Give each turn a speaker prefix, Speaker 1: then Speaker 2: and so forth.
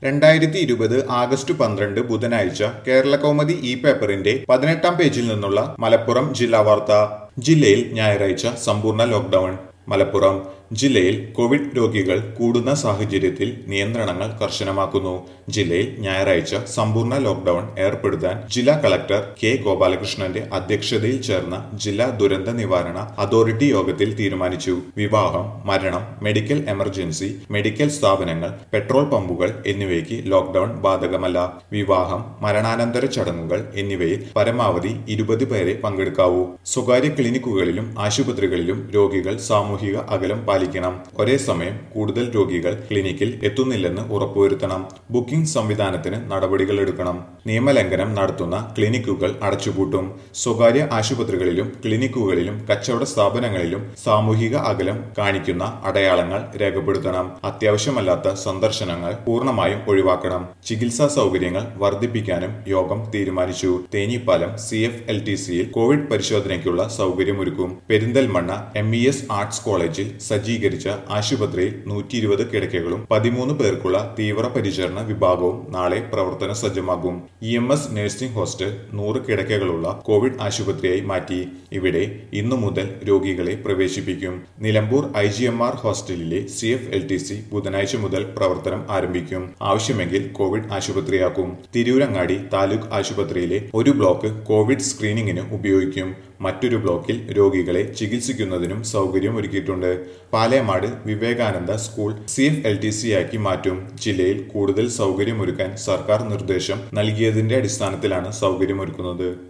Speaker 1: രണ്ടായിരത്തി ഇരുപത് ആഗസ്റ്റ് പന്ത്രണ്ട് ബുധനാഴ്ച കേരള കൗമുദി ഇ പേപ്പറിന്റെ പതിനെട്ടാം പേജിൽ നിന്നുള്ള മലപ്പുറം ജില്ലാ വാർത്ത ജില്ലയിൽ ഞായറാഴ്ച സമ്പൂർണ്ണ ലോക്ഡൌൺ മലപ്പുറം ജില്ലയിൽ കോവിഡ് രോഗികൾ കൂടുന്ന സാഹചര്യത്തിൽ നിയന്ത്രണങ്ങൾ കർശനമാക്കുന്നു ജില്ലയിൽ ഞായറാഴ്ച സമ്പൂർണ്ണ ലോക്ഡൌൺ ഏർപ്പെടുത്താൻ ജില്ലാ കളക്ടർ കെ ഗോപാലകൃഷ്ണന്റെ അധ്യക്ഷതയിൽ ചേർന്ന ജില്ലാ ദുരന്ത നിവാരണ അതോറിറ്റി യോഗത്തിൽ തീരുമാനിച്ചു വിവാഹം മരണം മെഡിക്കൽ എമർജൻസി മെഡിക്കൽ സ്ഥാപനങ്ങൾ പെട്രോൾ പമ്പുകൾ എന്നിവയ്ക്ക് ലോക്ഡൌൺ ബാധകമല്ല വിവാഹം മരണാനന്തര ചടങ്ങുകൾ എന്നിവയിൽ പരമാവധി ഇരുപത് പേരെ പങ്കെടുക്കാവൂ സ്വകാര്യ ക്ലിനിക്കുകളിലും ആശുപത്രികളിലും രോഗികൾ സാമൂഹിക അകലം പാലിക്കണം ഒരേ സമയം കൂടുതൽ രോഗികൾ ക്ലിനിക്കിൽ എത്തുന്നില്ലെന്ന് ഉറപ്പുവരുത്തണം ബുക്കിംഗ് സംവിധാനത്തിന് നടപടികൾ എടുക്കണം നിയമലംഘനം നടത്തുന്ന ക്ലിനിക്കുകൾ അടച്ചുപൂട്ടും സ്വകാര്യ ആശുപത്രികളിലും ക്ലിനിക്കുകളിലും കച്ചവട സ്ഥാപനങ്ങളിലും സാമൂഹിക അകലം കാണിക്കുന്ന അടയാളങ്ങൾ രേഖപ്പെടുത്തണം അത്യാവശ്യമല്ലാത്ത സന്ദർശനങ്ങൾ പൂർണ്ണമായും ഒഴിവാക്കണം ചികിത്സാ സൗകര്യങ്ങൾ വർദ്ധിപ്പിക്കാനും യോഗം തീരുമാനിച്ചു Thenhipalam C F L T സിയിൽ കോവിഡ് പരിശോധനയ്ക്കുള്ള സൗകര്യമൊരുക്കും Perinthalmanna M E S arts കോളേജിൽ സജ്ജീകരിച്ച ആശുപത്രിയിൽ നൂറ്റി ഇരുപത് കിടക്കകളും പതിമൂന്ന് പേർക്കുള്ള തീവ്ര പരിചരണ വിഭാഗവും നാളെ പ്രവർത്തന സജ്ജമാകും E M S nursing hostel നൂറ് കിടക്കകളുള്ള കോവിഡ് ആശുപത്രിയായി മാറ്റി ഇവിടെ ഇന്നു മുതൽ രോഗികളെ പ്രവേശിപ്പിക്കും Nilambur I G M R ഹോസ്റ്റലിലെ C F L T C ബുധനാഴ്ച മുതൽ പ്രവർത്തനം ആരംഭിക്കും ആവശ്യമെങ്കിൽ കോവിഡ് ആശുപത്രിയാക്കും തിരൂരങ്ങാടി താലൂക്ക് ആശുപത്രിയിലെ ഒരു ബ്ലോക്ക് കോവിഡ് സ്ക്രീനിങ്ങിന് ഉപയോഗിക്കും മറ്റൊരു ബ്ലോക്കിൽ രോഗികളെ ചികിത്സിക്കുന്നതിനും സൗകര്യം ഒരുക്കിയിട്ടുണ്ട് Palemad Vivekananda school C F L T C ആക്കി മാറ്റും ജില്ലയിൽ കൂടുതൽ സൗകര്യമൊരുക്കാൻ സർക്കാർ നിർദ്ദേശം നൽകിയതിന്റെ അടിസ്ഥാനത്തിലാണ് സൗകര്യമൊരുക്കുന്നത്